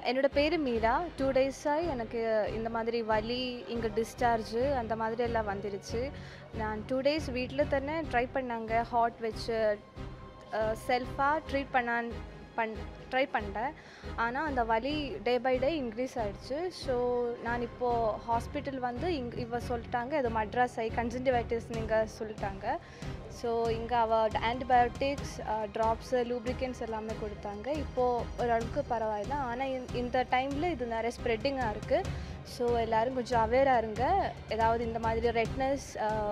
என்னோட பேர் மீரா டூ டேஸாக எனக்கு இந்த மாதிரி வலி இங்கே டிஸ்சார்ஜு அந்த மாதிரி எல்லாம் வந்துருச்சு நான் டூ டேஸ் வீட்டில் தானே ட்ரை பண்ணாங்க ஹாட் வச்சு செல்ஃபாக ட்ரீட் பண்ணான் பண் ட்ரை பண்ணிட்டேன் ஆனால் அந்த வலி டே பை டே இன்க்ரீஸ் ஆகிடுச்சு ஸோ நான் இப்போது ஹாஸ்பிட்டல் வந்து இங் இவ சொல்லிட்டாங்க இது மட்ராஸ் ஐ கன்சன்டிவைட்டிஸ் நீங்கள் சொல்லிட்டாங்க ஸோ இங்கே அவள் ஆன்டிபயோட்டிக்ஸ் ட்ராப்ஸு லூப்ரிகன்ஸ் எல்லாமே கொடுத்தாங்க இப்போது ஓரளவுக்கு பரவாயில்ல ஆனால் இந்த டைமில் இது நிறைய ஸ்ப்ரெட்டிங்காக இருக்குது ஸோ எல்லோரும் கொஞ்சம் அவேராக இருங்க ஏதாவது இந்த மாதிரி ரெட்னஸ்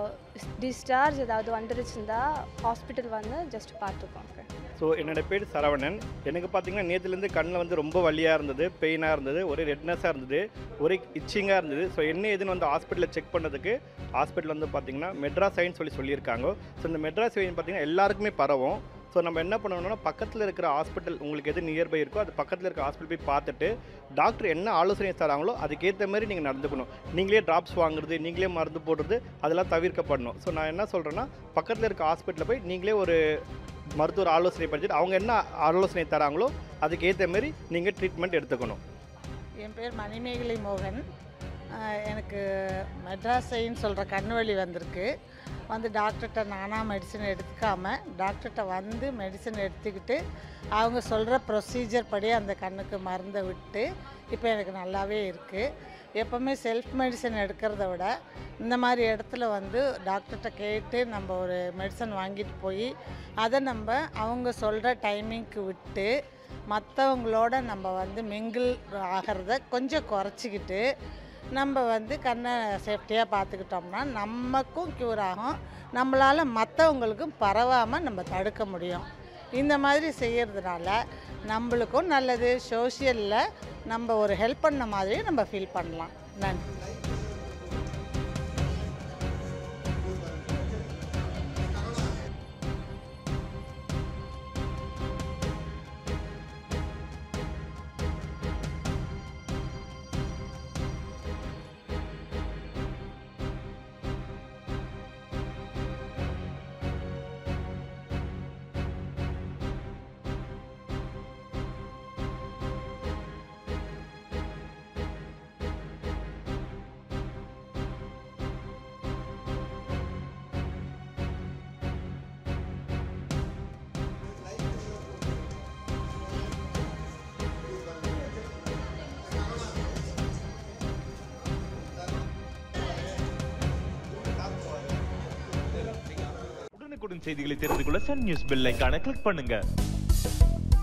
டிஸ்சார்ஜ் ஏதாவது வந்துருச்சுருந்தா ஹாஸ்பிட்டல் வந்து ஜஸ்ட் பார்த்துக்கோங்க ஸோ என்னோட பேர் சரவணன் எனக்கு பார்த்தீங்கன்னா நேற்றுலேருந்து கண்ணில் வந்து ரொம்ப வலியாக இருந்தது பெயினாக இருந்தது ஒரே ரெட்னஸாக இருந்தது ஒரே இச்சிங்காக இருந்தது ஸோ என்ன ஏதுன்னு வந்து ஹாஸ்பிட்டலில் செக் பண்ணதுக்கு ஹாஸ்பிட்டல் வந்து பார்த்தீங்கன்னா மெட்ராஸ் ஐன்னு சொல்லி சொல்லியிருக்காங்க ஸோ இந்த மெட்ராஸ் ஐன் பார்த்தீங்கன்னா எல்லாருக்குமே பரவும் ஸோ நம்ம என்ன பண்ணணும்னா பக்கத்தில் இருக்கிற ஹாஸ்பிட்டல் உங்களுக்கு எது நியர்பை இருக்கோ அது பக்கத்தில் இருக்கிற ஹாஸ்பிட்டல் போய் பார்த்துட்டு டாக்டர் என்ன ஆலோசனை தராங்களோ அதுக்கேற்ற மாதிரி நீங்கள் நடந்துக்கணும் நீங்களே ட்ராப்ஸ் வாங்குறது நீங்களே மருந்து போடுறது அதெல்லாம் தவிர்க்கப்படணும் ஸோ நான் என்ன சொல்கிறேன்னா பக்கத்தில் இருக்க ஹாஸ்பிட்டலில் போய் நீங்களே ஒரு மருத்துவர் ஆலோசனை படிச்சுட்டு அவங்க என்ன ஆலோசனை தராங்களோ அதுக்கு ஏற்ற மாதிரி நீங்கள் ட்ரீட்மெண்ட் எடுத்துக்கணும் என் பேர் மணிமேகலை மோகன் ஆஹ் எனக்கு மெட்ராஸைன்னு சொல்கிற கண்ணு வலி வந்திருக்கு வந்து டாக்டர்கிட்ட நானாக மெடிசன் எடுத்துக்காமல் டாக்டர்கிட்ட வந்து மெடிசன் எடுத்துக்கிட்டு அவங்க சொல்கிற ப்ரொசீஜர் படி அந்த கண்ணுக்கு மருந்தை விட்டு இப்போ எனக்கு நல்லாவே இருக்குது எப்போவுமே செல்ஃப் மெடிசன் எடுக்கிறத விட இந்த மாதிரி இடத்துல வந்து டாக்டர்கிட்ட கேட்டு நம்ம ஒரு மெடிசன் வாங்கிட்டு போய் அதை நம்ம அவங்க சொல்கிற டைமிங்க்கு விட்டு மற்றவங்களோட நம்ம வந்து மிங்கிள் ஆகிறத கொஞ்சம் குறைச்சிக்கிட்டு நம்ம வந்து கண்ணை சேஃப்டியாக பார்த்துக்கிட்டோம்னா நமக்கும் க்யூர் ஆகும் நம்மளால் மற்றவங்களுக்கும் பரவாமல் நம்ம தடுக்க முடியும் இந்த மாதிரி செய்கிறதுனால நம்மளுக்கும் நல்லது சோஷியலில் நம்ம ஒரு ஹெல்ப் பண்ண மாதிரி நம்ம ஃபீல் பண்ணலாம் நன்றி உடனுக்குடன் செய்திகளை தெரிந்து கொள்ள சன் நியூஸ் பெல் ஐகானை கிளிக் பண்ணுங்க